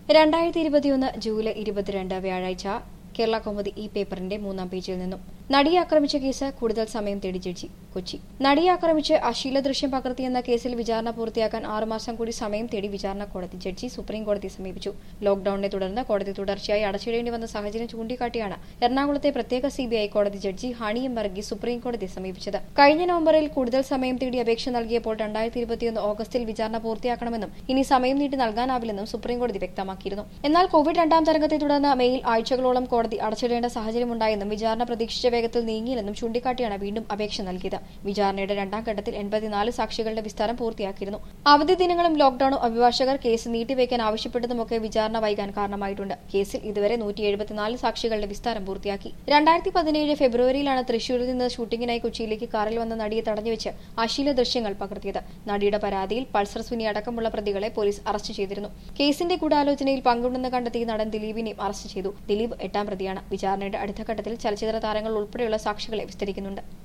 രണ്ടായിരത്തി ഇരുപത്തിയൊന്ന് ജൂലൈ ഇരുപത്തിരണ്ട് വ്യാഴാഴ്ച കേരള കൗമുദി ഈ പേപ്പറിന്റെ മൂന്നാം പേജിൽ നിന്നും നടിയെ ആക്രമിച്ച കേസ് കൂടുതൽ സമയം തേടി ജഡ്ജി കൊച്ചി നടിയെ ആക്രമിച്ച് അശ്ലീല ദൃശ്യം പകർത്തിയെന്ന കേസിൽ വിചാരണ പൂർത്തിയാക്കാൻ ആറുമാസം കൂടി സമയം തേടി വിചാരണ കോടതി ജഡ്ജി സുപ്രീം കോടതിയെ സമീപിച്ചു ലോക്ഡൌണിനെ തുടർന്ന് കോടതി തുടർച്ചയായി അടച്ചിടേണ്ടി വന്ന സാഹചര്യം ചൂണ്ടിക്കാട്ടിയാണ് എറണാകുളത്തെ പ്രത്യേക സിബിഐ കോടതി ജഡ്ജി ഹണി എം വർഗീസ് സുപ്രീം കോടതിയെ സമീപിച്ചത് കഴിഞ്ഞ നവംബറിൽ കൂടുതൽ സമയം തേടി അപേക്ഷ നൽകിയപ്പോൾ രണ്ടായിരത്തി ഇരുപത്തിയൊന്ന് ഓഗസ്റ്റിൽ വിചാരണ പൂർത്തിയാക്കണമെന്നും ഇനി സമയം നീട്ടി നൽകാനാവില്ലെന്നും സുപ്രീം കോടതി വ്യക്തമാക്കിയിരുന്നു എന്നാൽ കോവിഡ് രണ്ടാം തരംഗത്തെ തുടർന്ന് മെയിൽ ആഴ്ചകളോളം കോടതി അടച്ചിടേണ്ട സാഹചര്യമുണ്ടായെന്നും വിചാരണ പ്രതീക്ഷിച്ച വേഗത്തിൽ നീങ്ങിയില്ലെന്നും ചൂണ്ടിക്കാട്ടിയാണ് വീണ്ടും അപേക്ഷ നൽകിയത് വിചാരണയുടെ രണ്ടാം ഘട്ടത്തിൽ എൺപത്തിനാല് സാക്ഷികളുടെ വിസ്താരം പൂർത്തിയാക്കിയിരുന്നു അവധി ദിനങ്ങളും ലോക്ഡൌണും അഭിഭാഷകർ കേസ് നീട്ടിവെക്കാൻ ആവശ്യപ്പെട്ടതുമൊക്കെ വിചാരണ വൈകാൻ കാരണമായിട്ടുണ്ട് കേസിൽ ഇതുവരെ നൂറ്റി എഴുപത്തിനാല് സാക്ഷികളുടെ വിസ്താരം പൂർത്തിയാക്കി രണ്ടായിരത്തി പതിനേഴ് ഫെബ്രുവരിയിലാണ് തൃശൂരിൽ നിന്ന് ഷൂട്ടിങ്ങിനായി കൊച്ചിയിലേക്ക് കാറിൽ വന്ന നടിയെ തടഞ്ഞുവെച്ച് അശ്ലീല ദൃശ്യങ്ങൾ പകർത്തിയത് നടിയുടെ പരാതിയിൽ പൾസർ സുനി അടക്കമുള്ള പ്രതികളെ പോലീസ് അറസ്റ്റ് ചെയ്തിരുന്നു കേസിന്റെ ഗൂഢാലോചനയിൽ പങ്കുണ്ടെന്ന് കണ്ടെത്തി നടൻ ദിലീപിനെയും അറസ്റ്റ് ചെയ്തു ദിലീപ് എട്ടാം പ്രതിയാണ് വിചാരണയുടെ അടുത്ത ഘട്ടത്തിൽ ചലച്ചിത്ര താരങ്ങൾ ഉൾപ്പെടെയുള്ള സാക്ഷികളെ വിസ്തരിക്കുന്നുണ്ട്